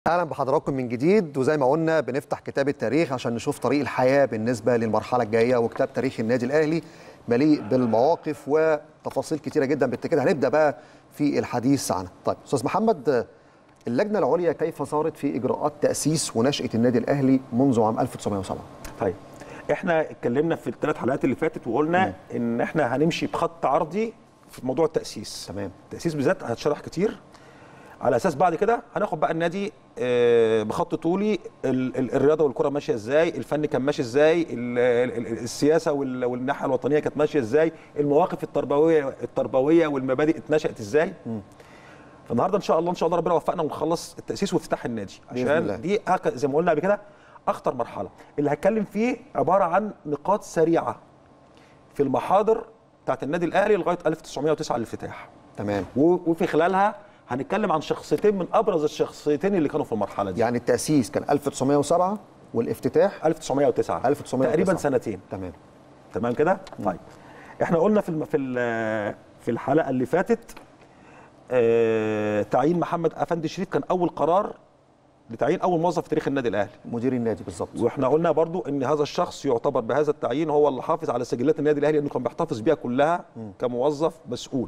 اهلا بحضراتكم من جديد وزي ما قلنا بنفتح كتاب التاريخ عشان نشوف طريق الحياه بالنسبه للمرحله الجايه وكتاب تاريخ النادي الاهلي مليء بالمواقف وتفاصيل كتيره جدا بالتاكيد هنبدا بقى في الحديث عنها. طيب استاذ محمد اللجنه العليا كيف صارت في اجراءات تاسيس ونشاه النادي الاهلي منذ عام 1907 طيب احنا اتكلمنا في الثلاث حلقات اللي فاتت وقلنا مم. ان احنا هنمشي بخط عرضي في موضوع التاسيس تمام. التاسيس بالذات هتشرح كتير على اساس بعد كده هناخد بقى النادي آه، بخط طولي ال- ال- الرياضه والكره ماشيه ازاي الفن كان ماشي ازاي ال- ال- ال- السياسه وال- والناحيه الوطنيه كانت ماشيه ازاي المواقف التربويه التربويه والمبادئ اتنشات ازاي فالنهارده ان شاء الله ان شاء الله ربنا وفقنا ونخلص التاسيس وافتتاح النادي بإذن عشان الله. دي أك- زي ما قلنا قبل كده اخطر مرحله اللي هتكلم فيه عباره عن نقاط سريعه في المحاضر بتاعت النادي الاهلي لغايه 1909 الافتتاح تمام و- وفي خلالها هنتكلم عن شخصيتين من ابرز الشخصيتين اللي كانوا في المرحله دي يعني التاسيس كان 1907 والافتتاح 1909 1909. تقريبا سنتين تمام تمام كده طيب احنا قلنا في الم... في ال- في الحلقه اللي فاتت آه... تعيين محمد افندي شريف كان اول قرار لتعيين اول موظف في تاريخ النادي الاهلي مدير النادي بالظبط واحنا قلنا برضو ان هذا الشخص يعتبر بهذا التعيين هو اللي حافظ على سجلات النادي الاهلي لانه كان بيحتفظ بيها كلها كموظف مسؤول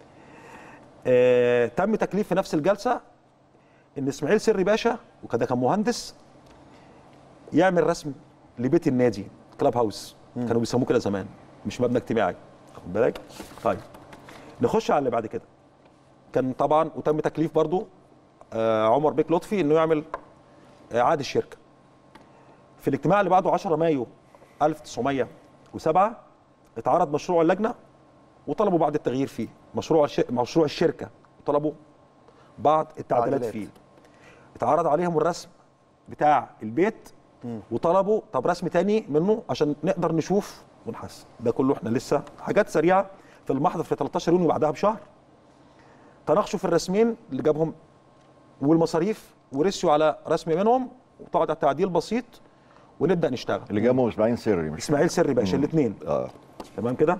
آه... تم تكليف في نفس الجلسه ان اسماعيل سري باشا وكده كان مهندس يعمل رسم لبيت النادي كلاب هاوس كانوا بيسموه كده زمان مش مبنى اجتماعي خد بالك طيب نخش على اللي بعد كده كان طبعا وتم تكليف برضو آه عمر بيك لطفي انه يعمل آه عقد الشركه في الاجتماع اللي بعده 10 مايو 1907 اتعرض مشروع اللجنه وطلبوا بعض التغيير فيه مشروع الش... مشروع الشركه وطلبوا بعض التعديلات تعديلات. فيه اتعرض عليهم الرسم بتاع البيت وطلبوا طب رسم تاني منه عشان نقدر نشوف ونحسن ده كله احنا لسه حاجات سريعه في المحضر في 13 يونيو بعدها بشهر تناقشوا في الرسمين اللي جابهم والمصاريف ورسيوا على رسم منهم وطلع تعديل بسيط ونبدا نشتغل اللي جابه اسماعيل سري مش اسماعيل سري باشا الاثنين اه تمام كده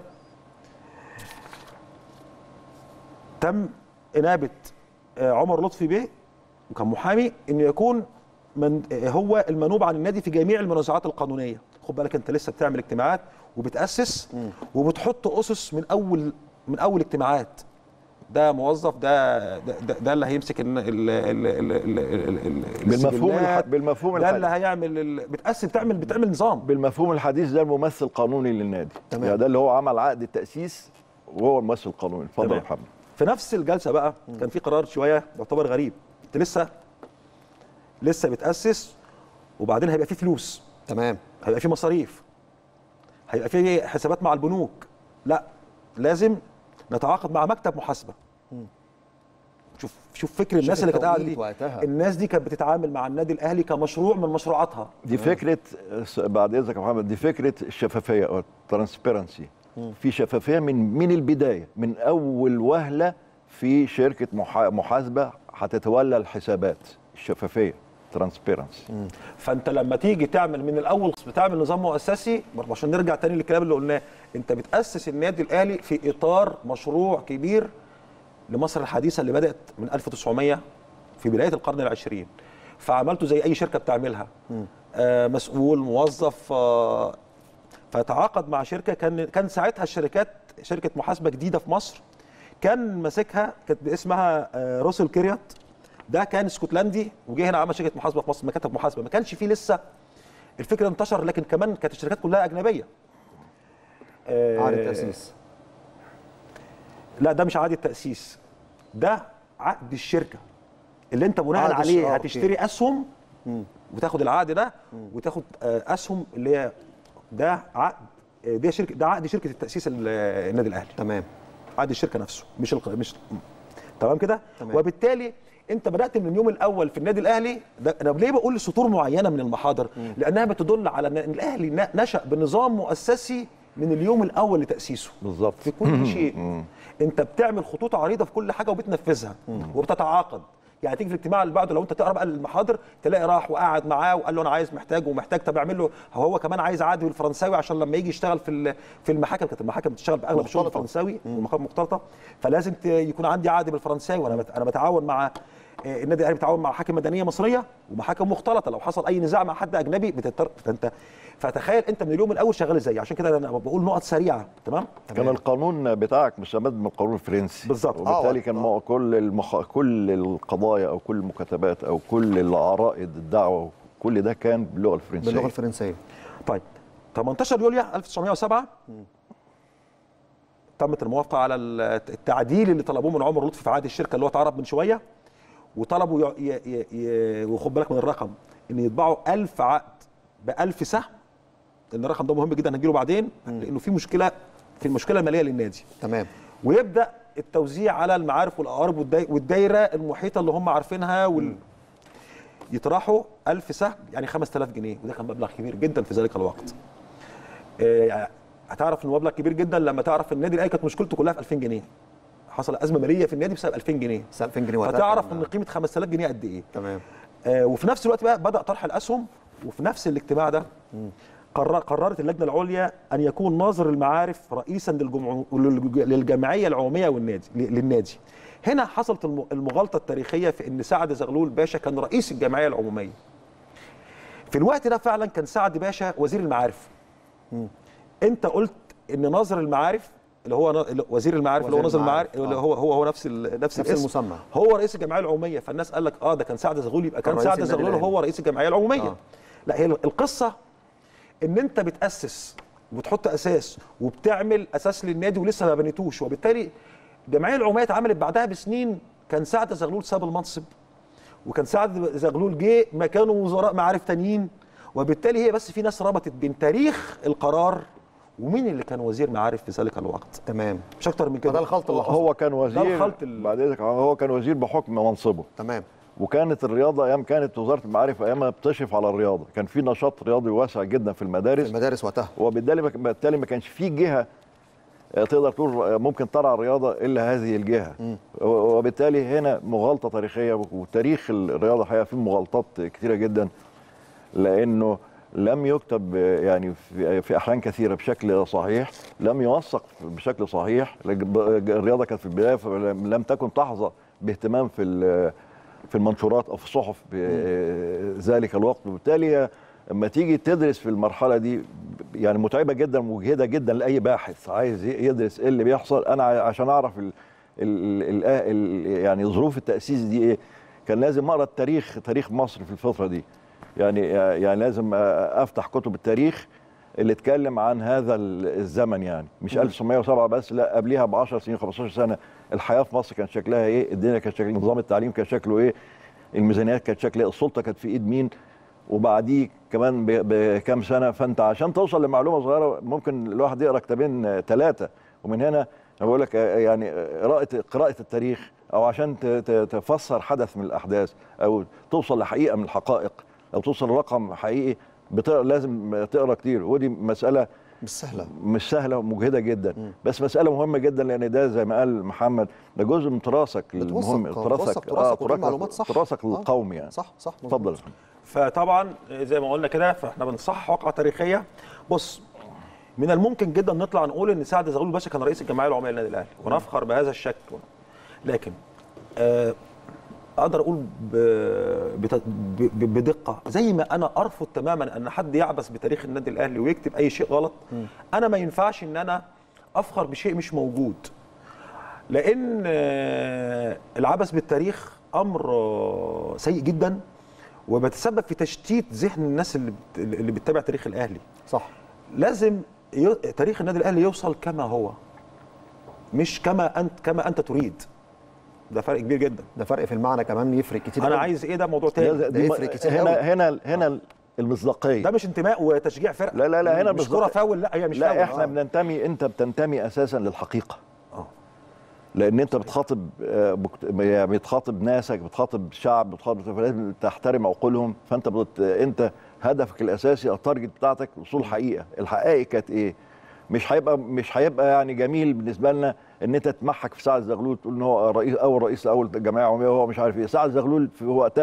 تم انابه آه، عمر لطفي بيه وكان محامي انه يكون من آه، هو المنوب عن النادي في جميع المنازعات القانونيه خد بالك انت لسه بتعمل اجتماعات وبتاسس وبتحط اسس من اول من اول اجتماعات ده موظف ده ده, ده, ده اللي هيمسك ال ال ال ال ال ال ال بالمفهوم الح- السجلات، بالمفهوم ده اللي الحديث هيعمل ال- بتقسم بتعمل بتعمل نظام بالمفهوم الحديث ده الممثل القانوني للنادي تمام. يعني ده اللي هو عمل عقد التاسيس وهو الممثل القانوني اتفضل تمام. يا محمد في نفس الجلسه بقى كان في قرار شويه يعتبر غريب انت لسه لسه بتاسس وبعدين هيبقى في فلوس تمام هيبقى في مصاريف هيبقى في حسابات مع البنوك لا لازم نتعاقد مع مكتب محاسبه شوف شوف فكر الناس اللي كانت قاعده دي التوقيت وقتها. الناس دي كانت بتتعامل مع النادي الاهلي كمشروع من مشروعاتها دي فكره س- بعد اذنك يا محمد دي فكره الشفافيه او الترانسبيرنسي في شفافيه من من البدايه من اول وهله في شركه محا- محاسبه هتتولى الحسابات الشفافيه ترانسبيرنسي فانت لما تيجي تعمل من الاول بتعمل نظام مؤسسي برضه عشان نرجع تاني للكلام اللي قلناه انت بتاسس النادي الاهلي في اطار مشروع كبير لمصر الحديثه اللي بدات من 1900 في بدايه القرن العشرين فعملته زي اي شركه بتعملها آه مسؤول موظف آه فتعاقد مع شركه كان كان ساعتها الشركات شركه محاسبه جديده في مصر كان ماسكها كانت اسمها آه، روسل كيريات ده كان اسكتلندي وجه هنا عمل شركه محاسبه في مصر مكاتب محاسبه ما كانش فيه لسه الفكره انتشر لكن كمان كانت الشركات كلها اجنبيه آه، عقد التاسيس لا ده مش عقد التاسيس ده عقد الشركه اللي انت بناء عقد الش- عليه آه، هتشتري اسهم وتاخد العقد ده وتاخد آه، اسهم اللي هي ده عقد آه، ده شركه ده عقد شركه التاسيس ال- النادي الاهلي تمام عقد الشركه نفسه مش الق... مش تمام كده تمام. وبالتالي انت بدات من اليوم الاول في النادي الاهلي ده انا ليه بقول سطور معينه من المحاضر لانها بتدل على ان الاهلي ن- نشا بنظام مؤسسي من اليوم الاول لتاسيسه بالظبط في كل شيء انت بتعمل خطوط عريضه في كل حاجه وبتنفذها وبتتعاقد يعني تيجي في الاجتماع اللي بعده لو انت تقرا بقى المحاضر تلاقي راح وقعد معاه وقال له انا عايز محتاج ومحتاج طب اعمل له هو كمان عايز عقد بالفرنساوي عشان لما يجي يشتغل في ال- في المحاكم كانت المحاكم بتشتغل باغلب الشغل مختلطة. بالفرنساوي والمحاكم مختلطه فلازم ت- يكون عندي عقد بالفرنساوي وانا بت- انا بتعاون مع آه، النادي الاهلي بيتعاون مع محاكم مدنيه مصريه ومحاكم مختلطه لو حصل اي نزاع مع حد اجنبي بتضطر فانت فتخيل انت من اليوم الاول شغال ازاي عشان كده انا بقول نقط سريعه تمام كان القانون بتاعك مستمد من القانون الفرنسي بالظبط. وبالتالي آه، كان آه. مو- كل المخ... كل القضايا او كل المكاتبات او كل العرائض الدعوه كل ده كان باللغه الفرنسيه باللغه الفرنسيه طيب 18 يوليو 1907 تمت الموافقه على التعديل اللي طلبوه من عمر لطفي في عقد الشركه اللي هو اتعرض من شويه وطلبوا ي... ي... ي... ي... وخد بالك من الرقم ان يطبعوا 1000 عقد ب 1000 سهم لان الرقم ده مهم جدا هنجيله بعدين لانه في مشكله في المشكله الماليه للنادي تمام ويبدا التوزيع على المعارف والاقارب والداي- والدايره المحيطه اللي هم عارفينها وال... يطرحوا 1000 سهم يعني 5000 جنيه وده كان مبلغ كبير جدا في ذلك الوقت. آه، هتعرف انه مبلغ كبير جدا لما تعرف النادي الاهلي كانت مشكلته كلها في 2000 جنيه. حصل ازمه ماليه في النادي بسبب 2000 جنيه. بس 2000 جنيه وقتها فتعرف كان- ان قيمه 5000 جنيه قد ايه. تمام آه، وفي نفس الوقت بقى بدا طرح الاسهم وفي نفس الاجتماع ده قرر قررت اللجنه العليا ان يكون ناظر المعارف رئيسا للجمع... للج- للجمعيه العموميه والنادي ل- للنادي هنا حصلت الم- المغالطه التاريخيه في ان سعد زغلول باشا كان رئيس الجمعيه العموميه في الوقت ده فعلا كان سعد باشا وزير المعارف انت قلت ان ناظر المعارف اللي هو نا- اللي- وزير المعارف اللي هو وزير ناظر المعارف المعارف، اللي آه. هو هو هو نفس ال... نفس, نفس الاسم المسمى. هو رئيس الجمعيه العموميه فالناس قال لك اه ده كان سعد زغلول يبقى كان رئيس سعد النادي زغلول الأهلي. هو رئيس الجمعيه العموميه آه. لا هي القصه ان انت بتاسس وبتحط اساس وبتعمل اساس للنادي ولسه ما بنيتوش وبالتالي الجمعيه العموميه اتعملت بعدها بسنين كان سعد زغلول ساب المنصب وكان سعد زغلول جه مكانه وزراء معارف تانيين وبالتالي هي بس في ناس ربطت بين تاريخ القرار ومين اللي كان وزير معارف في ذلك الوقت تمام مش اكتر من كده فده الخلط اللي حصل هو كان وزير الخلط ال- بعد اذنك هو كان وزير بحكم منصبه تمام وكانت الرياضه ايام كانت وزاره المعارف ايامها بتشرف على الرياضه كان في نشاط رياضي واسع جدا في في المدارس المدارس وقتها وبالتالي ما- بالتالي ما كانش في جهه آه، تقدر تقول آه، ممكن ترعى الرياضه الا هذه الجهه و- وبالتالي هنا مغالطه تاريخيه وتاريخ الرياضه حقيقه فيه مغالطات كثيره جدا لانه لم يكتب آه، يعني في في احيان كثيره بشكل صحيح لم يوثق بشكل صحيح لج- الرياضه كانت في البدايه فلم- لم تكن تحظى باهتمام في ال- في المنشورات او في الصحف بذلك الوقت وبالتالي لما تيجي تدرس في المرحله دي يعني متعبه جدا ومجهده جدا لاي باحث عايز ي- يدرس ايه اللي بيحصل انا ع- عشان اعرف ال ال ال ال يعني ظروف التاسيس دي ايه كان لازم اقرا التاريخ تاريخ مصر في الفتره دي يعني يعني لازم افتح كتب التاريخ اللي اتكلم عن هذا ال- الزمن يعني مش 1907 بس لا قبلها ب 10 سنين 15 سنه الحياه في مصر كان شكلها ايه الدنيا كان شكل نظام التعليم كان شكله ايه الميزانيات كانت شكلها إيه؟ السلطه كانت في ايد مين وبعديه كمان ب- بكام سنه فانت عشان توصل لمعلومه صغيره ممكن الواحد يقرا كتابين ثلاثه ومن هنا انا بقول لك آه، يعني آه، قراءه قراءه التاريخ او عشان ت- ت- تفسر حدث من الاحداث او توصل لحقيقه من الحقائق او توصل لرقم حقيقي بتقرا لازم تقرا كتير ودي مساله مش سهله مش سهله ومجهده جدا بس مساله مهمه جدا لان ده زي ما قال محمد ده جزء من تراثك بتوثق- المهم بتوثق تراثك وتقول معلومات صح. تراثك آه. القومي يعني صح صح مظبوط. اتفضل فطبعا زي ما قلنا كده فاحنا بنصحح واقعه تاريخيه بص من الممكن جدا نطلع نقول ان سعد زغلول باشا كان رئيس الجمعيه العموميه للنادي الاهلي ونفخر بهذا الشكل لكن آه اقدر اقول ب- بت- ب- ب- بدقه زي ما انا ارفض تماما ان حد يعبث بتاريخ النادي الاهلي ويكتب اي شيء غلط انا ما ينفعش ان انا افخر بشيء مش موجود لان آه، العبث بالتاريخ امر آه، سيء جدا وبتسبب في تشتيت ذهن الناس اللي بت- اللي بتتابع تاريخ الاهلي صح لازم ي... تاريخ النادي الاهلي يوصل كما هو مش كما انت كما انت تريد ده فرق كبير جدا ده فرق في المعنى كمان يفرق كتير انا قوي. عايز ايه ده موضوع ده- تاني ده دي م- يفرق كتير هنا قوي. هنا هنا المصداقيه ده مش انتماء وتشجيع فرقه لا لا لا هنا مش بالظبط. كره فاول لا هي مش فاول لا احنا آه. بننتمي انت بتنتمي اساسا للحقيقه آه. لان انت بتخاطب آه، بكت- يعني بتخاطب ناسك بتخاطب شعب بتخاطب فلازم تحترم عقولهم فانت بت... انت هدفك الاساسي التارجت بتاعتك وصول حقيقه الحقائق كانت ايه مش هيبقى مش هيبقى يعني جميل بالنسبه لنا ان انت تمحك في سعد زغلول تقول ان هو رئيس اول رئيس اول جمعيه عموميه وهو مش عارف ايه سعد زغلول في وقتها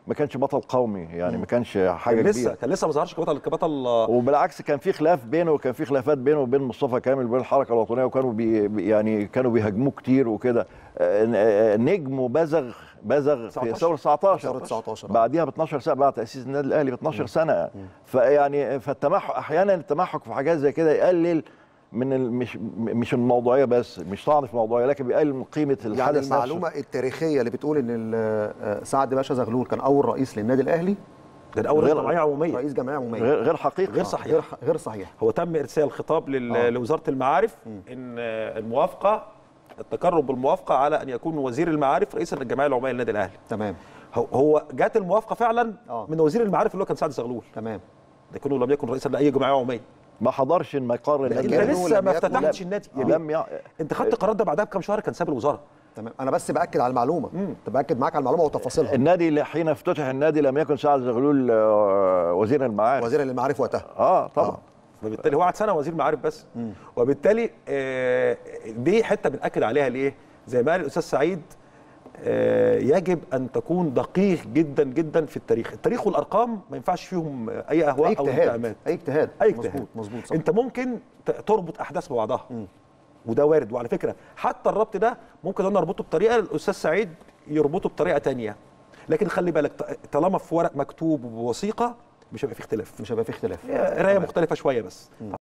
ما كانش بطل قومي يعني ما كانش حاجه كان لسه كبيره كان لسه ما ظهرش كبطل كبطل وبالعكس كان في خلاف بينه وكان في خلافات بينه وبين مصطفى كامل وبين الحركه الوطنيه وكانوا بي بي- يعني كانوا بيهاجموه كتير وكده آه، آه، نجمه بزغ بزغ في 19. ثوره 19 ثورة 19 آه. بعديها ب 12 سنه بعد تاسيس النادي الاهلي ب 12 سنه فيعني فالتمحك احيانا التمحك في حاجات زي كده يقلل من ال- مش مش الموضوعيه بس مش طعن في الموضوعيه لكن بيقلل من قيمه الحدث يعني نفسه. المعلومه التاريخيه اللي بتقول ان ال- آه، سعد باشا زغلول كان اول رئيس للنادي الاهلي كان اول غير- جمعيه عموميه رئيس جمعيه عموميه غير غير حقيقه غير صحيح. غير غير صحيح هو تم ارسال خطاب لل... آه. لوزاره المعارف ان الموافقه التقرب بالموافقه على ان يكون وزير المعارف رئيسا للجمعيه العموميه للنادي الاهلي تمام هو- هو جات الموافقه فعلا آه. من وزير المعارف اللي هو كان سعد زغلول تمام لكنه لم يكن رئيسا لاي جمعيه عموميه ما حضرش المقر النادي انت لكنه الأهلي. لسه لم ما يكن- افتتحتش النادي يا بيه. لم يع... انت خدت القرار ده بعدها بكام شهر كان ساب الوزاره تمام انا بس باكد على المعلومه كنت باكد معاك على المعلومه وتفاصيلها النادي اللي حين افتتح النادي لم يكن سعد زغلول آه، وزير المعارف وزير المعارف وقتها اه طبعا آه. فبالتالي هو قعد سنه وزير معارف بس وبالتالي آه، دي حته بناكد عليها ليه؟ زي ما قال الاستاذ سعيد آه، يجب ان تكون دقيق جدا جدا في التاريخ، التاريخ والارقام ما ينفعش فيهم اي اهواء اي او اجتهاد اتهامات اي اجتهاد اي اجتهاد مظبوط مظبوط صح. انت ممكن ت- تربط احداث ببعضها وده وارد وعلى فكره حتى الربط ده ممكن انا اربطه بطريقه الاستاذ سعيد يربطه بطريقه تانية لكن خلي بالك ط- طالما في ورق مكتوب ووثيقه مش هيبقى في اختلاف مش هيبقى في اختلاف هي قرايه مختلفه شويه بس